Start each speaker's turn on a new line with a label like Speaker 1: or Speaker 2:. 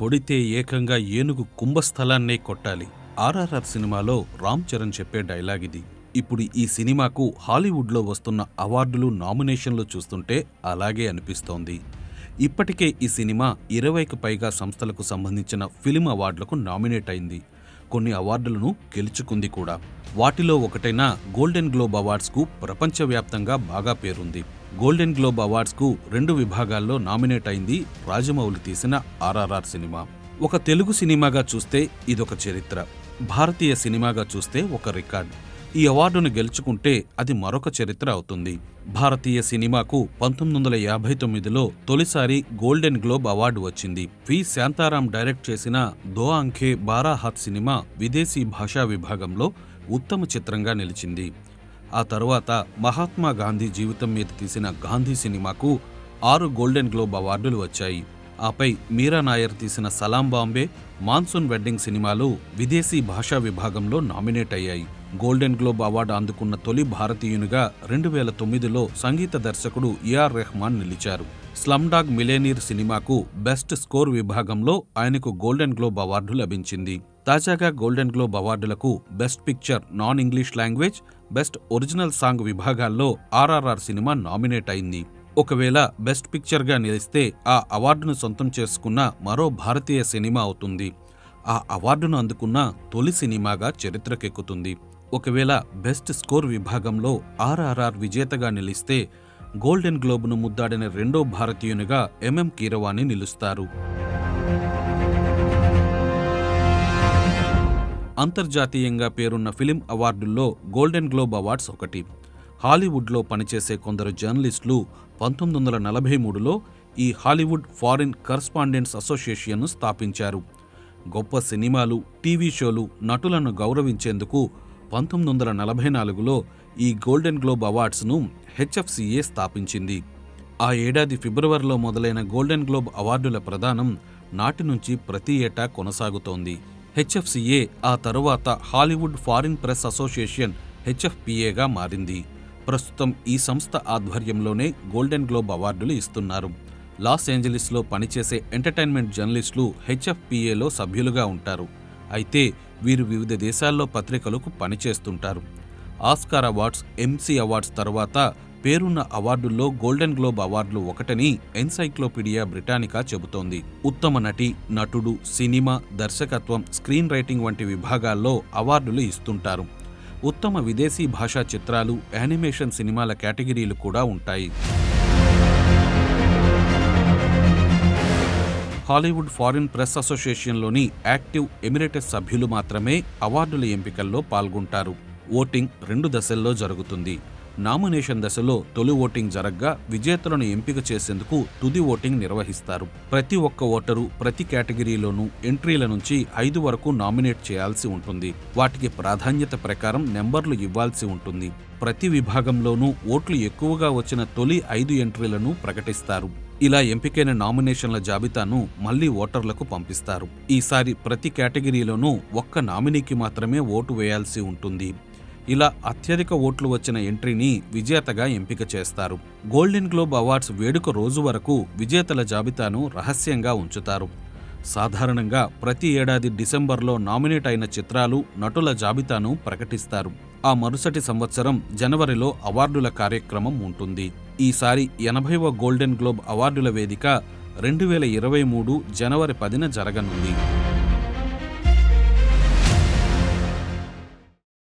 Speaker 1: కొడితే ఏకంగా ఏనుగు కుంభస్థలాన్నే కొట్టాలి ఆర్ఆర్ఆర్ సినిమాలో రామ్ చరణ్ చెప్పే డైలాగ్ ఇది ఇప్పుడు ఈ సినిమాకు హాలీవుడ్లో వస్తున్న అవార్డులు నామినేషన్లు చూస్తుంటే అలాగే అనిపిస్తోంది ఇప్పటికే ఈ సినిమా ఇరవైకి పైగా సంస్థలకు సంబంధించిన ఫిలిం అవార్డులకు నామినేట్ అయింది కొన్ని అవార్డులను గెలుచుకుంది కూడా వాటిలో ఒకటైన గోల్డెన్ గ్లోబ్ అవార్డ్స్కు ప్రపంచవ్యాప్తంగా బాగా పేరుంది గోల్డెన్ గ్లోబ్ అవార్డ్స్కు రెండు విభాగాల్లో నామినేట్ అయింది రాజమౌళి తీసిన ఆర్ఆర్ఆర్ సినిమా ఒక తెలుగు సినిమాగా చూస్తే ఇదొక చరిత్ర భారతీయ సినిమాగా చూస్తే ఒక రికార్డ్ ఈ అవార్డును గెలుచుకుంటే అది మరొక చరిత్ర అవుతుంది భారతీయ సినిమాకు పంతొమ్మిది వందల యాభై తొమ్మిదిలో తొలిసారి గోల్డెన్ గ్లోబ్ అవార్డు వచ్చింది వి శాంతారాం డైరెక్ట్ చేసిన దో అంఖే బారా హాత్ సినిమా విదేశీ భాషా విభాగంలో ఉత్తమ చిత్రంగా నిలిచింది ఆ తరువాత మహాత్మా గాంధీ జీవితం మీద తీసిన గాంధీ సినిమాకు ఆరు గోల్డెన్ గ్లోబ్ అవార్డులు వచ్చాయి ఆపై మీరా నాయర్ తీసిన సలాం బాంబే మాన్సూన్ వెడ్డింగ్ సినిమాలు విదేశీ భాషా విభాగంలో నామినేట్ అయ్యాయి గోల్డెన్ గ్లోబ్ అవార్డు అందుకున్న తొలి భారతీయునిగా రెండు వేల తొమ్మిదిలో సంగీత దర్శకుడు ఏఆర్ రెహమాన్ నిలిచారు స్లమ్డాగ్ మిలేనీర్ సినిమాకు బెస్ట్ స్కోర్ విభాగంలో ఆయనకు గోల్డెన్ గ్లోబ్ అవార్డు లభించింది తాజాగా గోల్డెన్ గ్లోబ్ అవార్డులకు best picture non English language best original song విభాగాల్లో ఆర్ఆర్ఆర్ సినిమా నామినేట్ అయింది ఒకవేళ బెస్ట్ పిక్చర్గా నిలిస్తే ఆ అవార్డును సొంతం చేసుకున్న మరో భారతీయ సినిమా అవుతుంది ఆ అవార్డును అందుకున్న తొలి సినిమాగా చరిత్రకెక్కుతుంది ఒకవేళ బెస్ట్ స్కోర్ విభాగంలో ఆర్ఆర్ఆర్ విజేతగా నిలిస్తే గోల్డెన్ గ్లోబ్ను ముద్దాడిన రెండో భారతీయునిగా ఎంఎం కీరవాణి నిలుస్తారు అంతర్జాతీయంగా పేరున్న ఫిలిం అవార్డుల్లో గోల్డెన్ గ్లోబ్ అవార్డ్స్ ఒకటి హాలీవుడ్లో పనిచేసే కొందరు జర్నలిస్టులు పంతొమ్మిది వందల నలభై మూడులో ఈ హాలీవుడ్ ఫారిన్ కరస్పాండెంట్స్ అసోసియేషన్ను స్థాపించారు గొప్ప సినిమాలు టీవీ షోలు నటులను గౌరవించేందుకు పంతొమ్మిది వందల నలభై నాలుగులో ఈ గోల్డెన్ గ్లోబ్ అవార్డ్స్ను హెచ్ఎఫ్సిఏ స్థాపించింది ఆ ఏడాది ఫిబ్రవరిలో మొదలైన గోల్డెన్ గ్లోబ్ అవార్డుల ప్రదానం నాటి నుంచి ప్రతి ఏటా కొనసాగుతోంది హెచ్ఎఫ్సిఏ ఆ తరువాత హాలీవుడ్ ఫారిన్ ప్రెస్ అసోసియేషన్ హెచ్ఎఫ్పిఏగా మారింది ప్రస్తుతం ఈ సంస్థ ఆధ్వర్యంలోనే గోల్డెన్ గ్లోబ్ అవార్డులు ఇస్తున్నారు లాస్ ఏంజలీస్లో పనిచేసే ఎంటర్టైన్మెంట్ జర్నలిస్టులు హెచ్ఎఫ్పిఏలో సభ్యులుగా ఉంటారు అయితే వీరు వివిధ దేశాల్లో పత్రికలకు పనిచేస్తుంటారు ఆస్కార్ అవార్డ్స్ ఎంసీ అవార్డ్స్ తర్వాత పేరున్న అవార్డుల్లో గోల్డెన్ గ్లోబ్ అవార్డులు ఒకటని ఎన్సైక్లోపీడియా బ్రిటానికా చెబుతోంది ఉత్తమ నటి నటుడు సినిమా దర్శకత్వం స్క్రీన్ రైటింగ్ వంటి విభాగాల్లో అవార్డులు ఇస్తుంటారు ఉత్తమ విదేశీ భాషా చిత్రాలు యానిమేషన్ సినిమాల కేటగిరీలు కూడా ఉంటాయి హాలీవుడ్ ఫారిన్ ప్రెస్ అసోసియేషన్లోని యాక్టివ్ ఎమిరేటస్ సభ్యులు మాత్రమే అవార్డుల ఎంపికల్లో పాల్గొంటారు ఓటింగ్ రెండు దశల్లో జరుగుతుంది నామినేషన్ దశలో తొలి ఓటింగ్ జరగ్గా విజేతలను ఎంపిక చేసేందుకు తుది ఓటింగ్ నిర్వహిస్తారు ప్రతి ఒక్క ఓటరు ప్రతి కేటగిరీలోనూ ఎంట్రీల నుంచి ఐదు వరకు నామినేట్ చేయాల్సి ఉంటుంది వాటికి ప్రాధాన్యత ప్రకారం నెంబర్లు ఇవ్వాల్సి ఉంటుంది ప్రతి విభాగంలోనూ ఓట్లు ఎక్కువగా వచ్చిన తొలి ఐదు ఎంట్రీలను ప్రకటిస్తారు ఇలా ఎంపికైన నామినేషన్ల జాబితాను మళ్లీ ఓటర్లకు పంపిస్తారు ఈసారి ప్రతి కేటగిరీలోనూ ఒక్క నామినీకి మాత్రమే ఓటు వేయాల్సి ఉంటుంది ఇలా అత్యధిక ఓట్లు వచ్చిన ఎంట్రీని విజేతగా ఎంపిక చేస్తారు గోల్డెన్ గ్లోబ్ అవార్డ్స్ వేడుక రోజు వరకు విజేతల జాబితాను రహస్యంగా ఉంచుతారు సాధారణంగా ప్రతి ఏడాది డిసెంబర్లో నామినేట్ అయిన చిత్రాలు నటుల జాబితాను ప్రకటిస్తారు ఆ మరుసటి సంవత్సరం జనవరిలో అవార్డుల కార్యక్రమం ఉంటుంది ఈసారి ఎనభైవ గోల్డెన్ గ్లోబ్ అవార్డుల వేదిక రెండు వేల ఇరవై మూడు జనవరి పదిన జరగనుంది